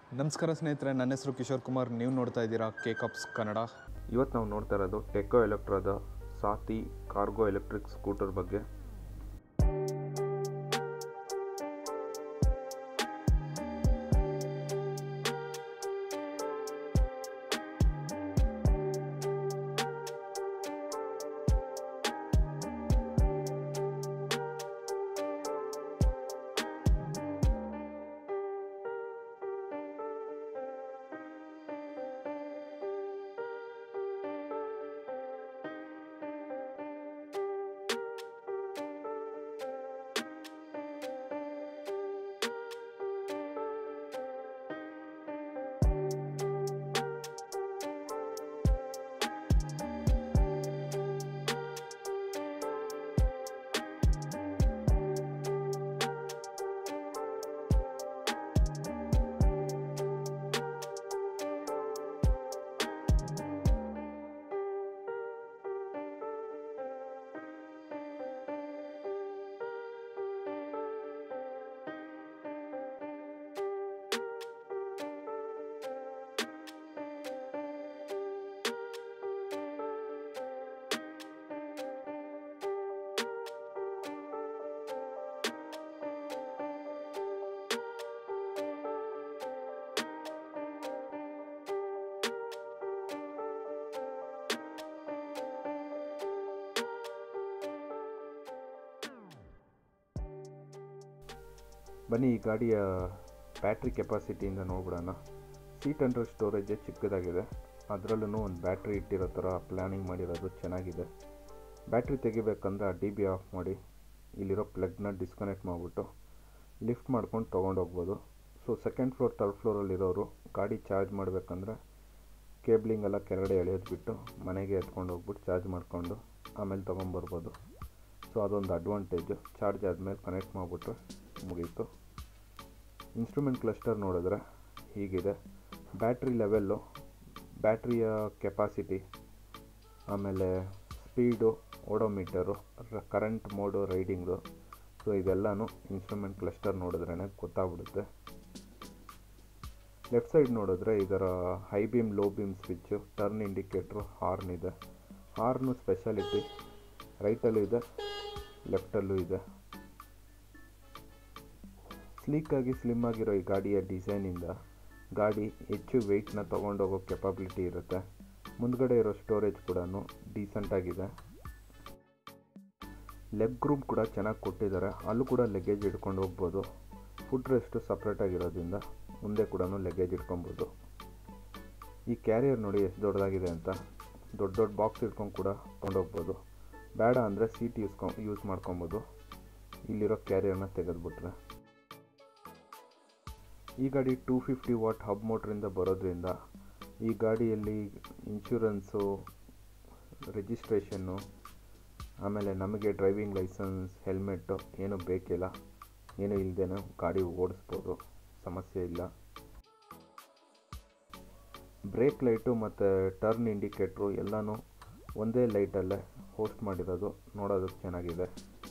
ನಮಸ್ಕಾರ ಸ್ನೇಹಿತರೆ ನನ್ನ ಹೆಸರು ಕಿಶೋರ್ ಕುಮಾರ್ ನೀವು ನೋಡ್ತಾ ಇದ್ದೀರಾ ಕೆ ಕಪ್ಸ್ ಕನ್ನಡ ಇವತ್ತು ನಾವು ನೋಡ್ತಾ ಇರೋದು ಟೆಕೋ ಎಲೆಕ್ಟ್ರಾದ ಸಾತಿ ಕಾರ್ಗೋ ಎಲೆಕ್ಟ್ರಿಕ್ ಸ್ಕೂಟರ್ ಬಗ್ಗೆ ಬನ್ನಿ ಈ ಗಾಡಿಯ ಬ್ಯಾಟ್ರಿ ಕೆಪಾಸಿಟಿಯಿಂದ ನೋಡ್ಬಿಡೋಣ ಸೀಟ್ ಅಂಡರ್ ಸ್ಟೋರೇಜ್ ಚಿಕ್ಕದಾಗಿದೆ ಅದರಲ್ಲೂ ಒಂದು ಬ್ಯಾಟ್ರಿ ಇಟ್ಟಿರೋ ಥರ ಪ್ಲ್ಯಾನಿಂಗ್ ಮಾಡಿರೋದು ಚೆನ್ನಾಗಿದೆ ಬ್ಯಾಟ್ರಿ ತೆಗಿಬೇಕಂದ್ರೆ ಆ ಡಿ ಬಿ ಆಫ್ ಮಾಡಿ ಇಲ್ಲಿರೋ ಪ್ಲಗ್ನ ಡಿಸ್ಕನೆಕ್ಟ್ ಮಾಡಿಬಿಟ್ಟು ಲಿಫ್ಟ್ ಮಾಡ್ಕೊಂಡು ತೊಗೊಂಡೋಗ್ಬೋದು ಸೊ ಸೆಕೆಂಡ್ ಫ್ಲೋರ್ ತರ್ಡ್ ಫ್ಲೋರಲ್ಲಿರೋರು ಗಾಡಿ ಚಾರ್ಜ್ ಮಾಡಬೇಕಂದ್ರೆ ಕೇಬ್ಲಿಂಗ್ ಎಲ್ಲ ಕೆಳಗಡೆ ಎಳೆಯೋದು ಬಿಟ್ಟು ಮನೆಗೆ ಎತ್ಕೊಂಡು ಹೋಗ್ಬಿಟ್ಟು ಚಾರ್ಜ್ ಮಾಡಿಕೊಂಡು ಆಮೇಲೆ ತೊಗೊಂಬರ್ಬೋದು ಸೊ ಅದೊಂದು ಅಡ್ವಾಂಟೇಜು ಚಾರ್ಜ್ ಆದಮೇಲೆ ಕನೆಕ್ಟ್ ಮಾಡಿಬಿಟ್ರೆ ಮುಗೀತು ಇನ್ಸ್ಟ್ರೂಮೆಂಟ್ ಕ್ಲಸ್ಟರ್ ನೋಡಿದ್ರೆ ಹೀಗಿದೆ ಬ್ಯಾಟ್ರಿ ಲೆವೆಲ್ಲು ಬ್ಯಾಟ್ರಿಯ ಕೆಪಾಸಿಟಿ ಆಮೇಲೆ speed odometer current mode riding so ಇದೆಲ್ಲನೂ ಇನ್ಸ್ಟ್ರೂಮೆಂಟ್ ಕ್ಲಸ್ಟರ್ ನೋಡಿದ್ರೇ ಗೊತ್ತಾಗ್ಬಿಡುತ್ತೆ ಲೆಫ್ಟ್ ಸೈಡ್ ನೋಡಿದ್ರೆ ಇದರ high beam low beam switch turn indicator horn ಇದೆ ಹಾರ್ನು ಸ್ಪೆಷಾಲಿಟಿ ರೈಟಲ್ಲೂ ಇದೆ ಲೆಫ್ಟಲ್ಲೂ ಇದೆ ಸ್ಲೀಕಾಗಿ ಸ್ಲಿಮ್ ಆಗಿರೋ ಈ ಗಾಡಿಯ ಡಿಸೈನಿಂದ ಗಾಡಿ ಹೆಚ್ಚು ವೆಯ್ಟ್ನ ತೊಗೊಂಡೋಗೋ ಕೆಪಾಬಿಲಿಟಿ ಇರುತ್ತೆ ಮುಂದ್ಗಡೆ ಇರೋ ಸ್ಟೋರೇಜ್ ಕೂಡ ಡೀಸೆಂಟಾಗಿದೆ ಲೆಗ್ ರೂಮ್ ಕೂಡ ಚೆನ್ನಾಗಿ ಕೊಟ್ಟಿದ್ದಾರೆ ಅಲ್ಲೂ ಕೂಡ ಲಗೇಜ್ ಇಟ್ಕೊಂಡು ಹೋಗ್ಬೋದು ಫುಡ್ ರೆಸ್ಟು ಸಪ್ರೇಟಾಗಿರೋದ್ರಿಂದ ಮುಂದೆ ಕೂಡ ಲಗೇಜ್ ಇಟ್ಕೊಬೋದು ಈ ಕ್ಯಾರಿಯರ್ ನೋಡಿ ಎಷ್ಟು ದೊಡ್ಡದಾಗಿದೆ ಅಂತ ದೊಡ್ಡ ದೊಡ್ಡ ಬಾಕ್ಸ್ ಇಟ್ಕೊಂಡು ಕೂಡ ತೊಗೊಂಡೋಗ್ಬೋದು ಬೇಡ ಅಂದರೆ ಸೀಟ್ ಯೂಸ್ಕೊ ಯೂಸ್ ಮಾಡ್ಕೊಬೋದು ಇಲ್ಲಿರೋ ಕ್ಯಾರಿಯರ್ನ ತೆಗೆದುಬಿಟ್ರೆ ಈ ಗಾಡಿ ಟೂ ಫಿಫ್ಟಿ ವಾಟ್ ಹಬ್ ಮೋಟ್ರಿಂದ ಬರೋದ್ರಿಂದ ಈ ಗಾಡಿಯಲ್ಲಿ ಇನ್ಶೂರೆನ್ಸು ರಿಜಿಸ್ಟ್ರೇಷನ್ನು ಆಮೇಲೆ ನಮಗೆ ಡ್ರೈವಿಂಗ್ ಲೈಸೆನ್ಸ್ ಹೆಲ್ಮೆಟ್ಟು ಏನೂ ಬೇಕಿಲ್ಲ ಏನೂ ಇಲ್ಲದೇನೆ ಗಾಡಿ ಓಡಿಸ್ಬೋದು ಸಮಸ್ಯೆ ಇಲ್ಲ ಬ್ರೇಕ್ ಲೈಟು ಮತ್ತು ಟರ್ನ್ ಇಂಡಿಕೇಟ್ರು ಎಲ್ಲನೂ ಒಂದೇ ಲೈಟಲ್ಲೇ ಹೋಸ್ಟ್ ಮಾಡಿರೋದು ನೋಡೋದಕ್ಕೆ ಚೆನ್ನಾಗಿದೆ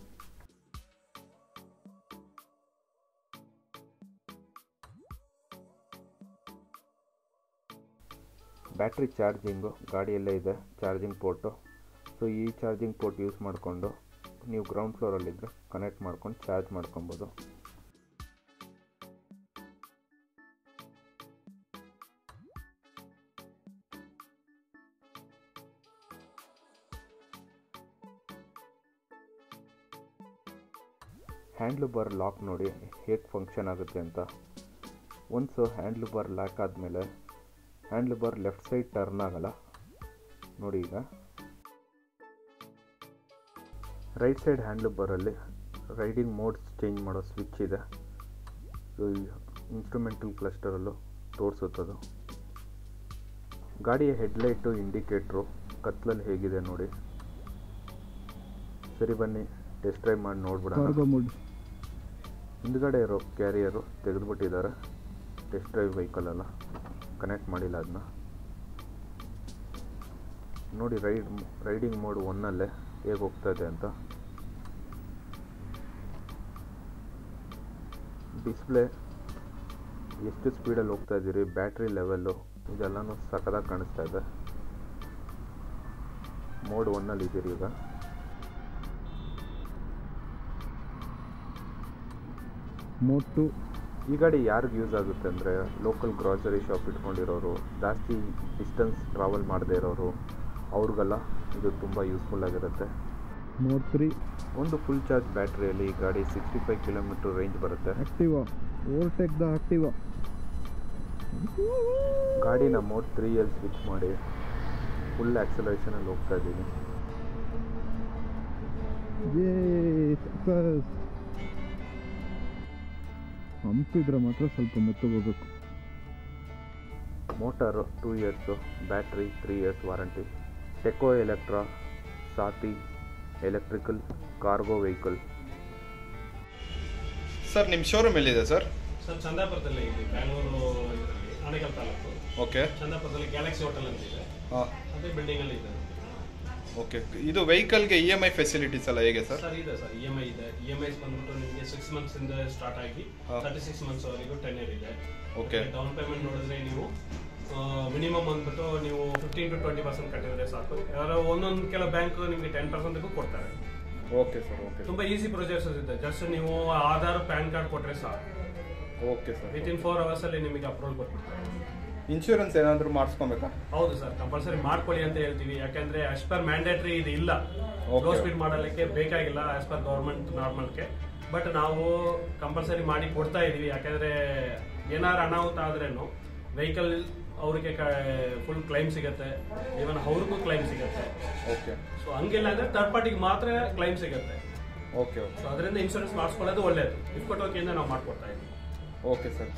ಬ್ಯಾಟ್ರಿ ಚಾರ್ಜಿಂಗು ಗಾಡಿಯಲ್ಲೇ ಇದೆ ಚಾರ್ಜಿಂಗ್ ಪೋರ್ಟು ಸೊ ಈ ಚಾರ್ಜಿಂಗ್ ಪೋರ್ಟ್ ಯೂಸ್ ಮಾಡಿಕೊಂಡು ನೀವು ಗ್ರೌಂಡ್ ಫ್ಲೋರಲ್ಲಿದ್ದರೆ ಕನೆಕ್ಟ್ ಮಾಡ್ಕೊಂಡು ಚಾರ್ಜ್ ಮಾಡ್ಕೊಬೋದು ಹ್ಯಾಂಡ್ಲು ಬಾರ್ ಲಾಕ್ ನೋಡಿ ಹೇಗೆ ಫಂಕ್ಷನ್ ಆಗುತ್ತೆ ಅಂತ ಒನ್ಸು ಹ್ಯಾಂಡ್ಲು ಬಾರ್ ಲಾಕ್ ಆದಮೇಲೆ handle bar left side turn ಆಗಲ್ಲ ನೋಡಿ ಈಗ ರೈಟ್ ಸೈಡ್ ಹ್ಯಾಂಡ್ಲು ಬಾರಲ್ಲಿ ರೈಡಿಂಗ್ ಮೋಡ್ಸ್ ಚೇಂಜ್ ಮಾಡೋ ಸ್ವಿಚ್ ಇದೆ ಸೊ ಈ ಇನ್ಸ್ಟ್ರೂಮೆಂಟಲ್ ಕ್ಲಸ್ಟರಲ್ಲೂ ತೋರಿಸುತ್ತದು ಗಾಡಿಯ ಹೆಡ್ಲೈಟು ಇಂಡಿಕೇಟ್ರು ಕತ್ಲಲ್ಲಿ ಹೇಗಿದೆ ನೋಡಿ ಸರಿ ಬನ್ನಿ ಟೆಸ್ಟ್ ಡ್ರೈವ್ ಮಾಡಿ ನೋಡ್ಬಿಡೋಣ ಕಾರ್ಗೋ ಮೋಡ್ ಹಿಂದ್ಗಡೆ ಇರೋ ಕ್ಯಾರಿಯರು ತೆಗೆದುಬಿಟ್ಟಿದ್ದಾರೆ ಟೆಸ್ಟ್ ಡ್ರೈವ್ ವೆಹಿಕಲೆಲ್ಲ ಕನೆಕ್ಟ್ ಮಾಡಿಲ್ಲ ಅದನ್ನ ನೋಡಿ ರೈಡ್ ರೈಡಿಂಗ್ ಮೋಡ್ ಒನ್ನಲ್ಲೇ ಹೇಗೆ ಹೋಗ್ತಾ ಇದೆ ಅಂತ ಡಿಸ್ಪ್ಲೇ ಎಷ್ಟು ಸ್ಪೀಡಲ್ಲಿ ಹೋಗ್ತಾ ಇದ್ದೀರಿ ಬ್ಯಾಟ್ರಿ ಲೆವೆಲ್ಲು ಇದೆಲ್ಲನೂ ಸಖತ್ತಾಗಿ ಕಾಣಿಸ್ತಾ ಇದೆ ಮೋಡ್ ಒನ್ನಲ್ಲಿ ಇದ್ದೀರಿ ಈಗ ಮೋಡ್ ಟು ಈ ಗಾಡಿ ಯಾರಿಗೆ ಯೂಸ್ ಆಗುತ್ತೆ ಅಂದರೆ ಲೋಕಲ್ ಗ್ರಾಸರಿ ಶಾಪ್ ಇಟ್ಕೊಂಡಿರೋರು ಜಾಸ್ತಿ ಡಿಸ್ಟೆನ್ಸ್ ಟ್ರಾವೆಲ್ ಮಾಡದೇ ಇರೋರು ಅವ್ರಿಗೆಲ್ಲ ಇದು ತುಂಬ ಯೂಸ್ಫುಲ್ ಆಗಿರುತ್ತೆ ಮೋಡ್ ತ್ರೀ ಒಂದು ಫುಲ್ ಚಾರ್ಜ್ ಬ್ಯಾಟ್ರಿಯಲ್ಲಿ ಈ ಗಾಡಿ ಸಿಕ್ಸ್ಟಿ ಫೈವ್ ಕಿಲೋಮೀಟ್ರ್ ರೇಂಜ್ ಬರುತ್ತೆ ಆಕ್ಟಿವಾ ಓವರ್ಟೇಕ್ ದ ಆಕ್ಟಿವಾ ಗಾಡಿನ ಮೋಡ್ ತ್ರೀಯಲ್ಲಿ ಸ್ವಿಚ್ ಮಾಡಿ ಫುಲ್ ಆ್ಯಕ್ಸಲರೇಷನಲ್ಲಿ ಹೋಗ್ತಾ ಇದ್ದೀನಿ ಯೇ ಸಕ್ಸಸ್ ಹಂಪಿದ್ರೆ ಮಾತ್ರ ಸ್ವಲ್ಪ ಮೆತ್ತಗೋಗ್ಬೇಕು motor two years battery three years warranty Techo Electra Saathi electrical cargo vehicle sir ನಿಮ್ಮ ಶೋರೂಮ್ ಎಲ್ಲಿದೆ ಸರ್ ಸರ್ ಚಂದಾಪುರದಲ್ಲಿ ಇದೆ ಬ್ಯಾಂಗ್ಳೂರು ಇದರಲ್ಲಿ ಆನೇಕಲ್ ತಾಲೂಕು ಓಕೆ ಚಂದಾಪುರದಲ್ಲಿ ಗ್ಯಾಲಕ್ಸಿ ಹೋಟೆಲ್ ಅಂತ ಇದೆ ಹಾಂ ಅದೇ ಬಿಲ್ಡಿಂಗ್ ಅಲ್ಲಿ ಇದೆ ಓಕೆ ಇದು ವೆಹಿಕಲ್ಗೆ ಇ ಎಮ್ ಐ ಫೆಸಿಲಿಟೀಸ್ ಎಲ್ಲ ಹೇಗೆ ಸರ್ ಸರ್ ಇದೆ ಸರ್ ಇ ಎಮ್ ಐ ಇದೆ ಇ ಎಮ್ ಐಸ್ ಬಂದ್ಬಿಟ್ಟು ನಿಮಗೆ ಸಿಕ್ಸ್ ಮಂತ್ಸ್ ಇಂದ ಸ್ಟಾರ್ಟ್ ಆಗಿ ಹಾ. ತರ್ಟಿ ಸಿಕ್ಸ್ ಮಂತ್ಸ್ ವರೆಗೂ ಟೆನ್ ಇಯರ್ ಇದೆ Okay. ಡೌನ್ ಪೇಮೆಂಟ್ ನೋಡಿದ್ರೆ ನೀವು ಮಿನಿಮಮ್ ಅಂದ್ಬಿಟ್ಟು ನೀವು ಫಿಫ್ಟೀನ್ ಟು ಟ್ವೆಂಟಿ ಪರ್ಸೆಂಟ್ ಕಟ್ಟಿದ್ರೆ ಸಾಕು ಯಾರೋ ಒಂದೊಂದು ಕೆಲವು ಬ್ಯಾಂಕ್ ನಿಮಗೆ ಟೆನ್ ಪರ್ಸೆಂಟ್ಗೂ ಕೊಡ್ತಾರೆ ಓಕೆ ಸರ್ ಓಕೆ ತುಂಬಾ ಈಸಿ ಪ್ರೊಸೆಸಸ್ ಇದೆ ಜಸ್ಟ್ ನೀವು ಆಧಾರ್ ಪ್ಯಾನ್ ಕಾರ್ಡ್ ಕೊಟ್ರೆ ಸಾಕು okay sir within four hours ಅಲ್ಲಿ ನಿಮಗೆ ಅಪ್ರೂವಲ್ ಕೊಟ್ಬಿಡ್ತಾರೆ ಇನ್ಶೂರೆನ್ಸ್ ಏನಾದರೂ ಮಾಡಿಸ್ಕೊಬೇಕಾ ಹೌದು ಸರ್ ಕಂಪಲ್ಸರಿ ಮಾಡ್ಕೊಳ್ಳಿ ಅಂತ ಹೇಳ್ತೀವಿ ಯಾಕಂದ್ರೆ ಆಸ್ ಪರ್ ಮ್ಯಾಂಡೇಟರಿ ಇದು ಇಲ್ಲ Okay. ಲೋ ಸ್ಪೀಡ್ ಮಾಡಲಿಕ್ಕೆ ಬೇಕಾಗಿಲ್ಲ ಆಸ್ ಪರ್ ಗೌರ್ಮೆಂಟ್ ನಾರ್ಮಲ್ಗೆ ಬಟ್ ನಾವು ಕಂಪಲ್ಸರಿ ಮಾಡಿ ಕೊಡ್ತಾ ಇದೀವಿ ಯಾಕಂದ್ರೆ ಏನಾರು ಅನಾಹುತ ಆದ್ರೇನು ವೆಹಿಕಲ್ ಅವ್ರಿಗೆ ಫುಲ್ ಕ್ಲೈಮ್ ಸಿಗುತ್ತೆ ಇವನ್ ಅವ್ರಿಗೂ ಕ್ಲೈಮ್ ಸಿಗುತ್ತೆ ಓಕೆ ಸೊ ಹಂಗಿಲ್ಲ ಅಂದ್ರೆ ಥರ್ಡ್ ಪಾರ್ಟಿಗೆ ಮಾತ್ರ ಕ್ಲೈಮ್ ಸಿಗುತ್ತೆ ಓಕೆ ಓಕೆ ಸೊ ಅದರಿಂದ ಇನ್ಶೂರೆನ್ಸ್ ಮಾಡಿಸ್ಕೊಳ್ಳೋದು ಒಳ್ಳೇದು ಇಫ್ಕೊಟ್ ವತಿಯಿಂದ ನಾವು ಮಾಡ್ಕೊಡ್ತಾ ಇದ್ದೀವಿ ಓಕೆ ಸರ್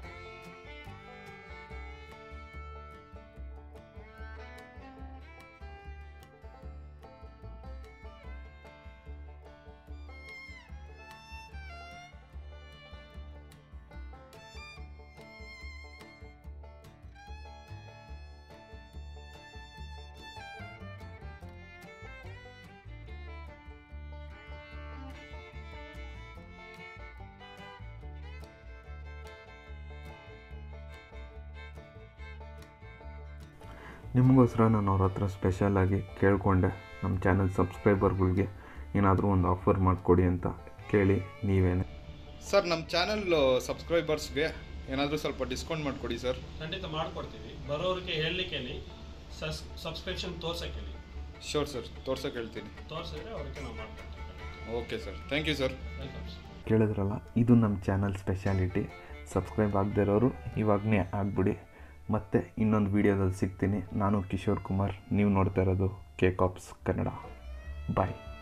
ನಿಮಗೋಸ್ಕರ ನಾನು ಅವ್ರ ಹತ್ರ ಸ್ಪೆಷಲಾಗಿ ಕೇಳಿಕೊಂಡೆ ನಮ್ಮ ಚಾನಲ್ ಸಬ್ಸ್ಕ್ರೈಬರ್ಗಳಿಗೆ ಏನಾದರೂ ಒಂದು ಆಫರ್ ಮಾಡಿಕೊಡಿ ಅಂತ ಕೇಳಿ ನೀವೇನೆ ಸರ್ ನಮ್ಮ ಚಾನಲ್ ಸಬ್ಸ್ಕ್ರೈಬರ್ಸ್ಗೆ ಏನಾದರೂ ಸ್ವಲ್ಪ ಡಿಸ್ಕೌಂಟ್ ಮಾಡಿಕೊಡಿ ಸರ್ ಖಂಡಿತ ಮಾಡ್ಕೊಡ್ತೀವಿ ಬರೋರಿಗೆ ಹೇಳಲಿಕ್ಕೆ ಸಸ್ ಸಬ್ಸ್ಕ್ರಿಪ್ಷನ್ ತೋರ್ಸಕ್ಕೆ ಹೇಳಿ ಶೋರ್ ಸರ್ ತೋರ್ಸೋಕೆ ಹೇಳ್ತೀನಿ ತೋರಿಸಿದ್ರೆ ಅವ್ರಿಗೆ ನಾವು ಮಾಡ್ಕೊಡ್ತೀವಿ okay sir thank you sir welcome sir ಕೇಳಿದ್ರಲ್ಲ ಇದು ನಮ್ಮ ಚಾನಲ್ ಸ್ಪೆಷಾಲಿಟಿ ಸಬ್ಸ್ಕ್ರೈಬ್ ಆಗದೇ ಇರೋರು ಇವಾಗನೇ ಆಗಿಬಿಡಿ ಮತ್ತೆ ಇನ್ನೊಂದು ವೀಡಿಯೋದಲ್ಲಿ ಸಿಗ್ತೀನಿ ನಾನು ಕಿಶೋರ್ ಕುಮಾರ್ ನೀವು ನೋಡ್ತಾ ಇರೋದು ಕೆ ಕಾಪ್ಸ್ ಕನ್ನಡ ಬಾಯ್